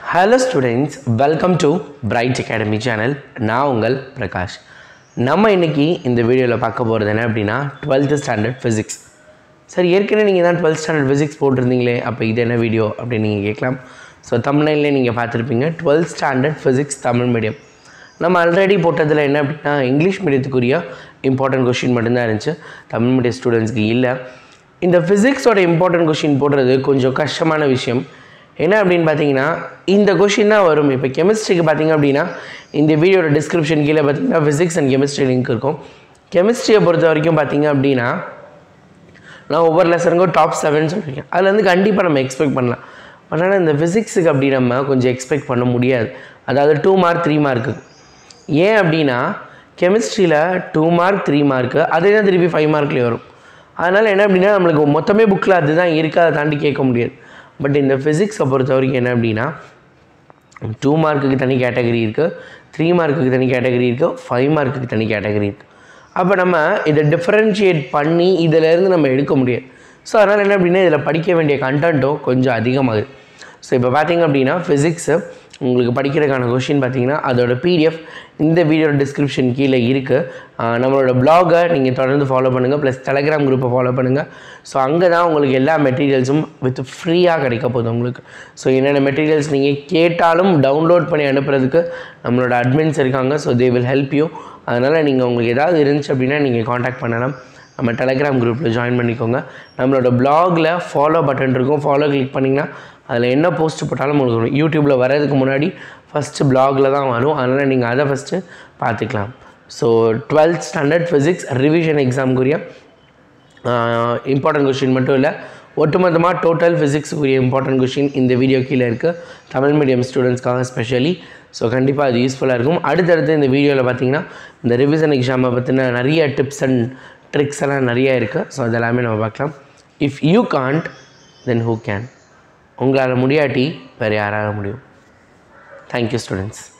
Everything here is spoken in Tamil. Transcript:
hello students welcome to bright academy channel நான் உங்கள் பிரகாஷ் நம்ம இன்னைக்கு இந்த வீடியோவில் பார்க்க போகிறது என்ன அப்படின்னா டுவெல்த்து ஸ்டாண்டர்ட் ஃபிசிக்ஸ் சார் ஏற்கனவே நீங்கள் தான் டுவெல்த் ஸ்டாண்டர்ட் ஃபிசிக்ஸ் போட்டிருந்தீங்களே அப்போ இது என்ன வீடியோ அப்படின்னு நீங்கள் கேட்கலாம் ஸோ தமிழ்நிலே நீங்கள் பார்த்துருப்பீங்க twelfth standard physics Tamil medium நம்ம ஆல்ரெடி போட்டதில் என்ன அப்படின்னா இங்கிலீஷ் மீடியத்துக்குரிய இம்பார்ட்டன்ட் கொஷின் மட்டும்தான் இருந்துச்சு தமிழ் மீடியம் ஸ்டூடெண்ட்ஸ்க்கு இல்லை இந்த ஃபிசிக்ஸோட இம்பார்ட்டன்ட் கொஷின் போடுறது கொஞ்சம் கஷ்டமான விஷயம் என்ன அப்படின்னு பார்த்தீங்கன்னா இந்த கொஷின் தான் வரும் இப்போ கெமிஸ்ட்ரிக்கு பார்த்தீங்க அப்படின்னா இந்த வீடியோட டிஸ்கிரிப்ஷன் கீழே பார்த்தீங்கன்னா ஃபிசிக்ஸ் அண்ட் கெமிஸ்ட்ரி லிங்க் இருக்கும் கெமிஸ்ட்ரியை பொறுத்த வரைக்கும் பார்த்தீங்க அப்படின்னா நான் ஒவ்வொரு லெசனுக்கும் டாப் செவன் சொல்லியிருக்கேன் அதில் வந்து கண்டிப்பாக நம்ம எக்ஸ்பெக்ட் பண்ணலாம் அதனால் இந்த ஃபிசிக்ஸுக்கு அப்படி நம்ம கொஞ்சம் எக்ஸ்பெக்ட் பண்ண முடியாது அதாவது டூ மார்க் த்ரீ மார்க்கு ஏன் அப்படின்னா கெமிஸ்ட்ரியில் டூ மார்க் த்ரீ மார்க்கு அதே தான் திருப்பி ஃபைவ் மார்க்லேயே வரும் அதனால் என்ன அப்படின்னா நம்மளுக்கு மொத்தமே புக்கில் அதுதான் இருக்குது அதை தாண்டி கேட்க முடியாது பட் இந்த ஃபிசிக்ஸை பொறுத்த வரைக்கும் என்ன அப்படின்னா டூ மார்க்குக்கு தனி கேட்டகரி இருக்குது த்ரீ மார்க்குக்கு தனி கேட்டகரி இருக்குது ஃபைவ் மார்க்குக்கு தனி கேட்டகரி இருக்குது அப்போ நம்ம இதை டிஃப்ரென்ஷியேட் பண்ணி இதிலேருந்து நம்ம எடுக்க முடியாது ஸோ அதனால் என்ன அப்படின்னா இதில் படிக்க வேண்டிய கண்டென்ட்டும் கொஞ்சம் அதிகமாகுது ஸோ இப்போ பார்த்தீங்க அப்படின்னா ஃபிசிக்ஸு உங்களுக்கு படிக்கிறதுக்கான கொஷின் பார்த்தீங்கன்னா அதோட பிடிஎஃப் இந்த வீடியோட டிஸ்கிரிப்ஷன் கீழே இருக்குது நம்மளோட பிளாகை நீங்கள் தொடர்ந்து ஃபாலோ பண்ணுங்கள் ப்ளஸ் டெலகிராம் குரூப்பை ஃபாலோ பண்ணுங்கள் ஸோ அங்கே தான் உங்களுக்கு எல்லா மெட்டீரியல்ஸும் வித் ஃப்ரீயாக கிடைக்க போகுது உங்களுக்கு ஸோ என்னென்ன மெட்டீரியல்ஸ் நீங்கள் கேட்டாலும் டவுன்லோட் பண்ணி அனுப்புறதுக்கு நம்மளோட அட்மின்ஸ் இருக்காங்க so they will help you அதனால் நீங்கள் உங்களுக்கு ஏதாவது இருந்துச்சு அப்படின்னா நீங்கள் காண்டாக்ட் பண்ணலாம் நம்ம டெலகிராம் குரூப்பில் ஜாயின் பண்ணிக்கோங்க நம்மளோட பிளாகில் ஃபாலோ பட்டன் இருக்கும் ஃபாலோ கிளிக் பண்ணிங்கன்னா அதில் என்ன போஸ்ட் போட்டாலும் உங்களுக்கு வரும் யூடியூப்பில் வர்றதுக்கு முன்னாடி ஃபஸ்ட்டு பிளாகில் தான் வரும் அதனால் நீங்கள் அதை ஃபஸ்ட்டு பார்த்துக்கலாம் so twelfth standard physics revision எக்ஸாமுக்குரிய இம்பார்ட்டன்ட் கொஷின் மட்டும் இல்லை ஒட்டுமொத்தமாக டோட்டல் ஃபிசிக்ஸுக்குரிய இம்பார்ட்டன்ட் கொஷின் இந்த வீடியோ கீழே இருக்குது தமிழ் மீடியம் ஸ்டூடெண்ட்ஸ்க்காக ஸ்பெஷலி ஸோ கண்டிப்பாக அது யூஸ்ஃபுல்லாக இருக்கும் அடுத்தடுத்து இந்த வீடியோவில் பார்த்தீங்கன்னா இந்த ரிவிஷன் எக்ஸாமை பற்றின நிறைய டிப்ஸ் அண்ட் ட்ரிக்ஸ் எல்லாம் நிறைய இருக்குது ஸோ அதெல்லாமே நம்ம பார்க்கலாம் if you can't then who can உங்களால் முடியாட்டி வேறு யாரால முடியும் தேங்க்யூ ஸ்டூடெண்ட்ஸ்